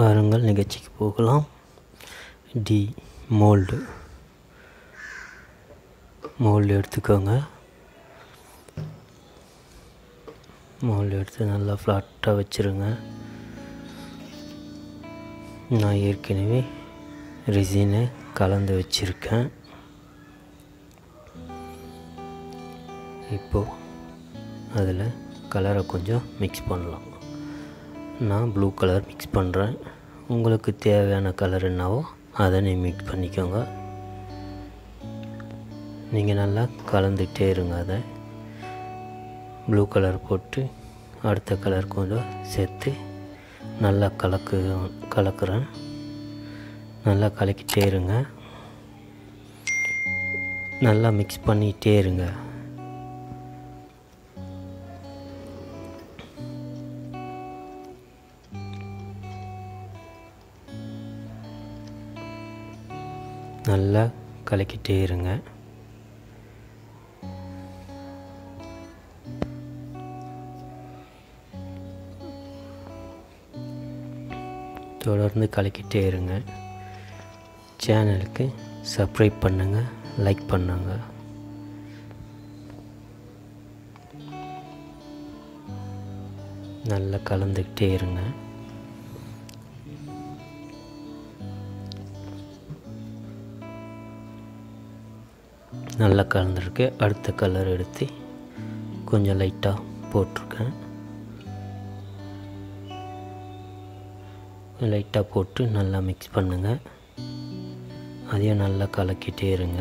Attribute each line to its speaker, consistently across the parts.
Speaker 1: வாருங்கள் நிகழ்ச்சிக்கு போகலாம் டி மோல்டு மோல்டு எடுத்துக்கோங்க மோல்டு எடுத்து நல்லா ஃப்ளாட்டாக வச்சுருங்க நான் ஏற்கனவே ரெசினை கலந்து வச்சுருக்கேன் இப்போது அதில் கலரை கொஞ்சம் மிக்ஸ் பண்ணலாம் நான் ப்ளூ கலர் மிக்ஸ் பண்ணுறேன் உங்களுக்கு தேவையான கலர் என்னவோ அதை நீ மிக்ஸ் பண்ணிக்கோங்க நீங்கள் நல்லா கலந்துகிட்டே இருங்க அதை ப்ளூ கலர் போட்டு அடுத்த கலர் கொஞ்சம் சேர்த்து நல்லா கலக்கு கலக்குறேன் நல்லா கலக்கிட்டே இருங்க நல்லா மிக்ஸ் பண்ணிகிட்டே இருங்க நல்லா கலக்கிட்டே இருங்க தொடர்ந்து கலக்கிட்டே இருங்க சேனலுக்கு சப்ஸ்கிரைப் பண்ணுங்கள் லைக் பண்ணுங்க நல்லா கலந்துக்கிட்டே இருங்க நல்லா கலந்துருக்கு அடுத்த கலர் எடுத்து கொஞ்சம் லைட்டாக போட்டிருக்கேன் லைட்டாக போட்டு நல்லா மிக்ஸ் பண்ணுங்கள் அதையும் நல்லா கலக்கிட்டே இருங்க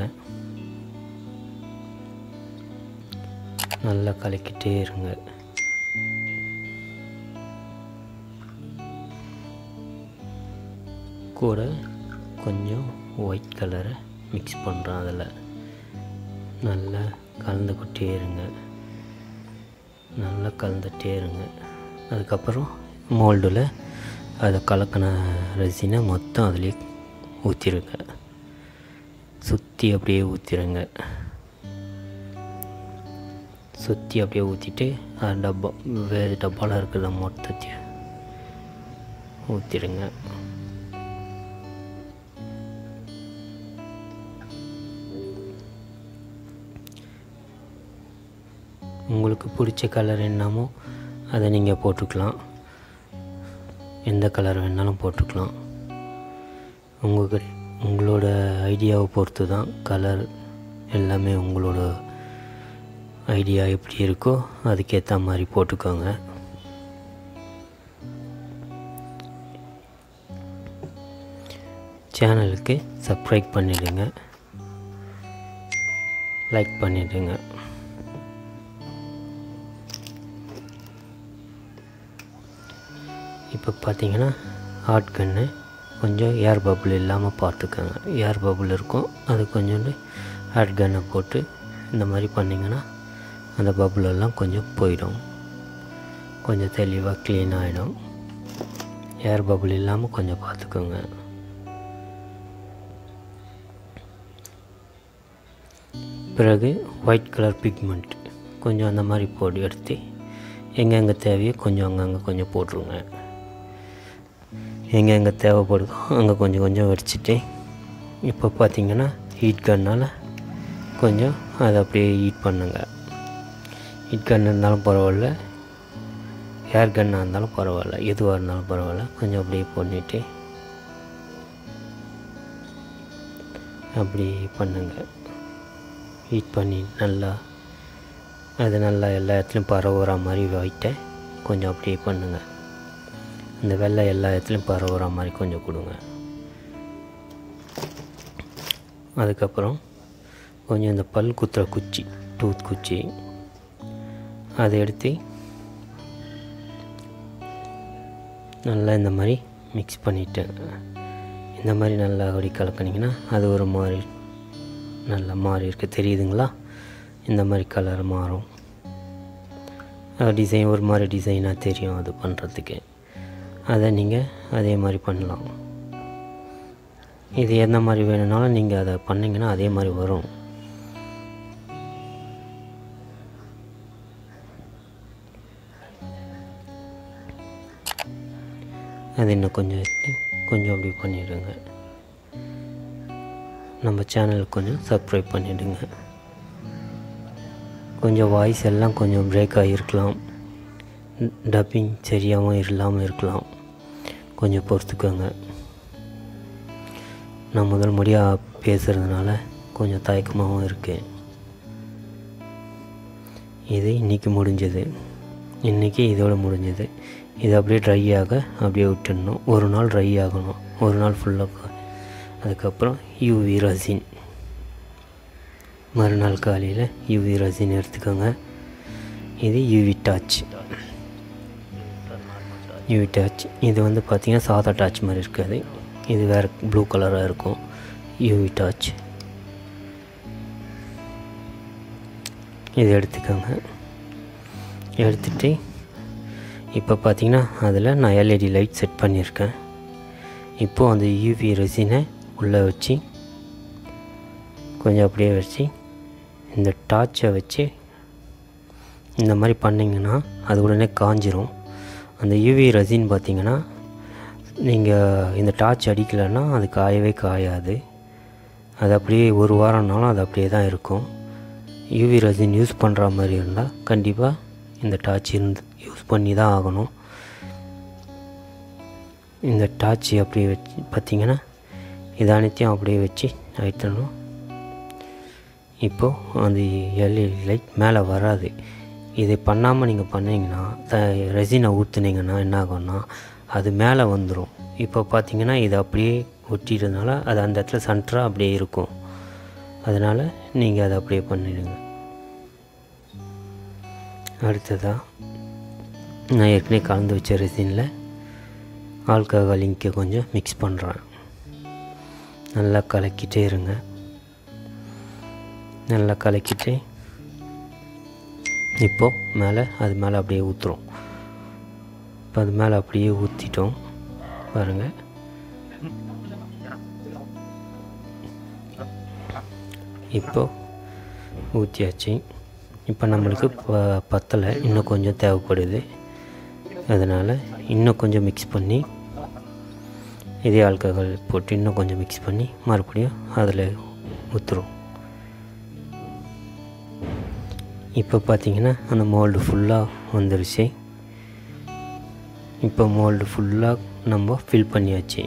Speaker 1: நல்லா கலக்கிட்டே இருங்க கூட கொஞ்சம் ஒயிட் கலரை மிக்ஸ் பண்ணுறேன் அதில் நல்லா கலந்துக்கிட்டே இருங்க நல்லா கலந்துகிட்டே இருங்க அதுக்கப்புறம் மோல்டில் அதை கலக்கின ரெசினை மொத்தம் அதிலே ஊற்றிருங்க சுற்றி அப்படியே ஊற்றிடுங்க சுற்றி அப்படியே ஊற்றிட்டு டப்பா வேறு டப்பாவில் இருக்கிற மொத்தத்தையும் ஊற்றிடுங்க உங்களுக்கு பிடிச்ச கலர் என்னமோ அதை நீங்கள் போட்டுக்கலாம் எந்த கலர் வேணாலும் போட்டுக்கலாம் உங்களுக்கு உங்களோட ஐடியாவை பொறுத்து தான் கலர் எல்லாமே உங்களோட ஐடியா எப்படி இருக்கோ அதுக்கேற்ற மாதிரி போட்டுக்கோங்க சேனலுக்கு சப்ஸ்கிரைப் பண்ணிவிடுங்க லைக் பண்ணிவிடுங்க இப்போ பார்த்தீங்கன்னா ஹாட் கன்னு கொஞ்சம் ஏர் பபுள் இல்லாமல் பார்த்துக்கோங்க ஏர் பபுள் இருக்கும் அது கொஞ்சோண்டு ஹாட் கன்னை போட்டு இந்த மாதிரி பண்ணிங்கன்னா அந்த பபுள் எல்லாம் கொஞ்சம் போயிடும் கொஞ்சம் தெளிவாக க்ளீன் ஆகிடும் ஏர் பபுள் இல்லாமல் கொஞ்சம் பார்த்துக்கோங்க பிறகு ஒயிட் கலர் பிக்மெண்ட் கொஞ்சம் அந்த மாதிரி போட்டு எடுத்து எங்கெங்கே தேவையோ கொஞ்சம் அங்கங்கே கொஞ்சம் போட்டுருங்க எங்கே எங்கே தேவைப்படுதோ அங்கே கொஞ்சம் கொஞ்சம் வடிச்சிட்டு இப்போ பார்த்திங்கன்னா ஹீட் கன்னால் கொஞ்சம் அதை அப்படியே ஹீட் பண்ணுங்க ஹீட் கன் இருந்தாலும் பரவாயில்ல ஏர் கன்னாக இருந்தாலும் பரவாயில்ல எதுவாக இருந்தாலும் பரவாயில்ல கொஞ்சம் அப்படியே பண்ணிவிட்டு அப்படி பண்ணுங்க ஹீட் பண்ணி நல்லா அது நல்லா எல்லா இடத்துலையும் பரவுற மாதிரி வைட்டேன் கொஞ்சம் அப்படியே பண்ணுங்கள் இந்த வெள்ளை எல்லா இடத்துலையும் பரவுற மாதிரி கொஞ்சம் கொடுங்க அதுக்கப்புறம் கொஞ்சம் இந்த பல் குத்துற குச்சி டூத் குச்சி அதை எடுத்து நல்லா இந்த மாதிரி மிக்ஸ் பண்ணிவிட்டேன் இந்த மாதிரி நல்லா அப்படி கலக்கினீங்கன்னா அது ஒரு மாதிரி நல்லா மாறி இருக்கு தெரியுதுங்களா இந்த மாதிரி கலர் மாறும் டிசைன் ஒரு மாதிரி டிசைனாக தெரியும் அது பண்ணுறதுக்கு அதை நீங்கள் அதே மாதிரி பண்ணலாம் இது எந்த மாதிரி வேணும்னாலும் நீங்கள் அதை பண்ணிங்கன்னா அதே மாதிரி வரும் அது இன்னும் கொஞ்சம் எடுத்து கொஞ்சம் அப்படி பண்ணிவிடுங்க நம்ம சேனலுக்கு கொஞ்சம் சப்ஸ்கிரைப் பண்ணிவிடுங்க கொஞ்சம் வாய்ஸ் எல்லாம் கொஞ்சம் பிரேக் ஆகிருக்கலாம் டப்பிங் சரியாகவும் இல்லாமல் இருக்கலாம் கொஞ்சம் பொறுத்துக்கோங்க நான் முதல் முறையாக பேசுகிறதுனால கொஞ்சம் தயக்கமாகவும் இருக்குது இது இன்றைக்கி முடிஞ்சது இன்றைக்கி இதோட முடிஞ்சது இது அப்படியே ட்ரை ஆக அப்படியே விட்டுடணும் ஒரு நாள் ட்ரை ஆகணும் ஒரு நாள் ஃபுல்லாக அதுக்கப்புறம் யூவி ரசின் மறுநாள் காலையில் யூவி ரசின் எடுத்துக்கோங்க இது யூவி டாச் யூவி டாச் இது வந்து பார்த்திங்கன்னா சாதா டாச் மாதிரி இருக்காது இது வேறு ப்ளூ கலராக இருக்கும் யூவி டாச் இது எடுத்துக்கோங்க எடுத்துகிட்டு இப்போ பார்த்தீங்கன்னா அதில் நான் எல்இடி லைட் செட் பண்ணியிருக்கேன் இப்போது அந்த யூவி ரெசினை உள்ளே வச்சு கொஞ்சம் அப்படியே வச்சு இந்த டார்ச்சை வச்சு இந்த மாதிரி பண்ணிங்கன்னா அது உடனே காஞ்சிரும் அந்த யூவி ரெசின் பார்த்தீங்கன்னா நீங்கள் இந்த டார்ச் அடிக்கலைன்னா அது காயவே காயாது அது அப்படியே ஒரு வாரம்னாலும் அது அப்படியே தான் இருக்கும் யூவி ரெசின் யூஸ் பண்ணுற மாதிரி இருந்தால் கண்டிப்பாக இந்த டார்ச் இருந்து யூஸ் பண்ணி தான் ஆகணும் இந்த டார்ச் அப்படியே வச்சு பார்த்திங்கன்னா இது அனைத்தையும் அப்படியே வச்சு அழுத்தணும் இப்போது அந்த எல்இடி லைட் மேலே வராது இதை பண்ணாமல் நீங்கள் பண்ணீங்கன்னா த ரெசினை ஊற்றுனீங்கன்னா என்ன ஆகும்னா அது மேலே வந்துடும் இப்போ பார்த்தீங்கன்னா இது அப்படியே ஒட்டிடுறதுனால அது அந்த இடத்துல சென்டராக அப்படியே இருக்கும் அதனால் நீங்கள் அதை அப்படியே பண்ணிடுங்க அடுத்ததாக நான் ஏற்கனவே கலந்து வச்ச ரெசினில் ஆல்கஹால் இங்கே கொஞ்சம் மிக்ஸ் பண்ணுறேன் நல்லா கலக்கிட்டே இருங்க நல்லா கலக்கிட்டு இப்போது மேலே அது மேலே அப்படியே ஊற்றுறோம் இப்போ அது மேலே அப்படியே ஊற்றிட்டோம் பாருங்கள் இப்போ ஊற்றியாச்சு இப்போ நம்மளுக்கு ப பத்தலை இன்னும் கொஞ்சம் தேவைப்படுது அதனால் இன்னும் கொஞ்சம் மிக்ஸ் பண்ணி இதே ஆல்கஹால் போட்டு இன்னும் கொஞ்சம் மிக்ஸ் பண்ணி மறுபடியும் அதில் ஊற்றுறோம் இப்போ பார்த்தீங்கன்னா அந்த மோல்டு ஃபுல்லாக வந்துருச்சு இப்போ மோல்டு ஃபுல்லாக நம்ம ஃபில் பண்ணியாச்சு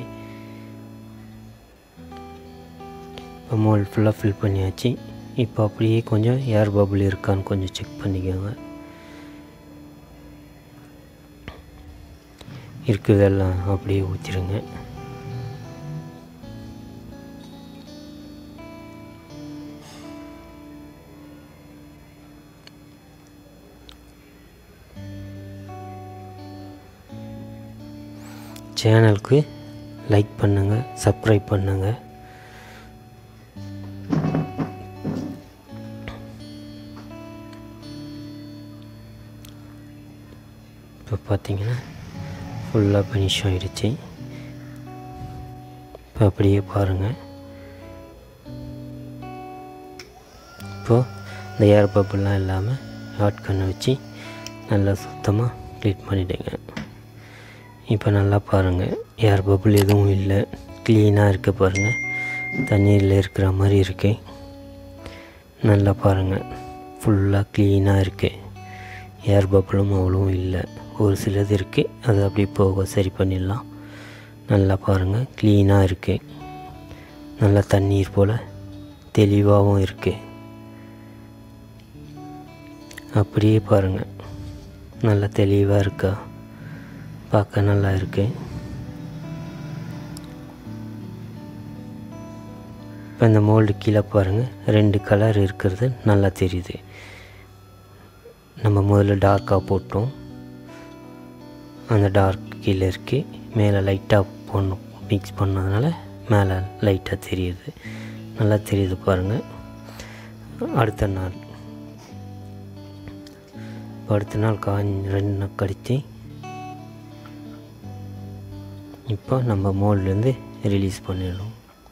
Speaker 1: இப்போ மோல்டு ஃபுல்லாக ஃபில் பண்ணியாச்சு இப்போ அப்படியே கொஞ்சம் ஏர் பபுள் இருக்கான்னு கொஞ்சம் செக் பண்ணிக்கோங்க இருக்கிறதெல்லாம் அப்படியே ஊற்றிடுங்க சேனலுக்கு லைக் பண்ணுங்கள் சப்ஸ்கிரைப் பண்ணுங்கள் இப்போ பார்த்தீங்கன்னா ஃபுல்லாக ஃபினிஷ் ஆகிடுச்சு இப்போ அப்படியே பாருங்கள் இப்போது இந்த ஏர் பப்புலாம் இல்லாமல் ஹாட் கண்ணை வச்சு நல்லா சுத்தமாக க்ளீன் பண்ணிவிடுங்க இப்போ நல்லா பாருங்கள் ஏர் பபுள் எதுவும் இல்லை க்ளீனாக இருக்க பாருங்கள் தண்ணீரில் இருக்கிற மாதிரி இருக்கு நல்லா பாருங்கள் ஃபுல்லாக க்ளீனாக இருக்குது ஏர் பபுளும் அவ்வளவும் இல்லை ஒரு சிலது இருக்குது அது அப்படி போக சரி பண்ணிடலாம் நல்லா பாருங்கள் க்ளீனாக இருக்குது நல்லா தண்ணீர் போல் தெளிவாகவும் இருக்குது அப்படியே பாருங்கள் நல்லா தெளிவாக இருக்கா பார்க்க நல்லா இருக்கு இப்போ இந்த மோல்டு கீழே பாருங்கள் ரெண்டு கலர் இருக்கிறது நல்லா தெரியுது நம்ம முதல்ல டார்க்காக போட்டோம் அந்த டார்க் கீழே இருக்கு மேலே லைட்டாக போடணும் மிக்ஸ் பண்ணதுனால மேலே லைட்டாக தெரியுது நல்லா தெரியுது பாருங்கள் அடுத்த நாள் அடுத்த நாள் காஞ்சி ரெண்டு நாள் கழித்து இப்போ நம்ம மோல்ட்லேருந்து ரிலீஸ் பண்ணிடணும்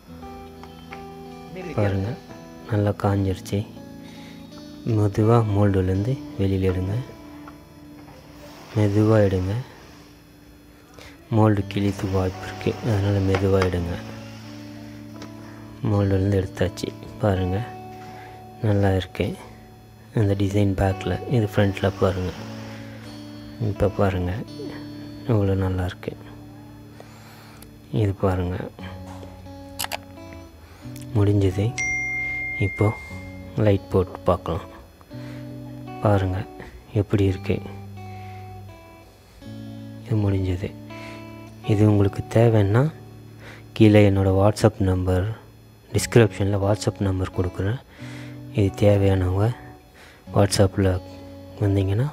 Speaker 1: பாருங்கள் நல்லா காஞ்சிருச்சு மெதுவாக மோல்டுலேருந்து வெளியில் எடுங்க மெதுவாக எடுங்க மோல்டு கிழித்து வாய்ப்பு இருக்குது அதனால் மெதுவாக எடுங்க மோல்டுலேருந்து எடுத்தாச்சு பாருங்கள் நல்லா இருக்கு அந்த டிசைன் பேக்கில் இது ஃப்ரண்ட்டில் பாருங்கள் இப்போ பாருங்கள் இவ்வளோ நல்லா இருக்கு இது பாருங்கள் முடிஞ்சது இப்போது லைட் போட்டு பார்க்கலாம் பாருங்கள் எப்படி இருக்கு இது முடிஞ்சது இது உங்களுக்கு தேவைன்னா கீழே என்னோடய வாட்ஸ்அப் நம்பர் டிஸ்கிரிப்ஷனில் வாட்ஸ்அப் நம்பர் கொடுக்குறேன் இது தேவையானவங்க வாட்ஸ்அப்பில் வந்தீங்கன்னா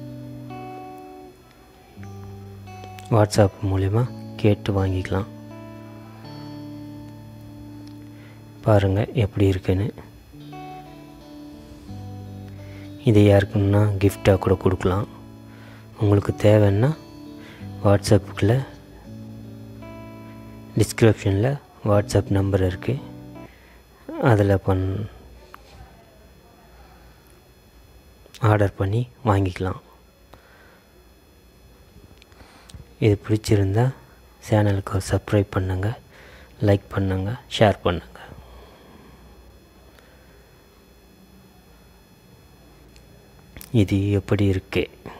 Speaker 1: வாட்ஸ்அப் மூலிமா கேட்டு வாங்கிக்கலாம் பாருங்கள் எப்படி இருக்குன்னு இது யாருக்குன்னா கிஃப்டாக கூட கொடுக்கலாம் உங்களுக்கு தேவைன்னா வாட்ஸ்அப்புக்குள்ள டிஸ்கிரிப்ஷனில் வாட்ஸ்அப் நம்பர் இருக்குது அதில் பண் ஆர்டர் பண்ணி வாங்கிக்கலாம் இது பிடிச்சிருந்தா சேனலுக்கு சப்ஸ்கிரைப் பண்ணுங்கள் லைக் பண்ணுங்கள் ஷேர் பண்ணுங்கள் இது எப்படி இருக்குது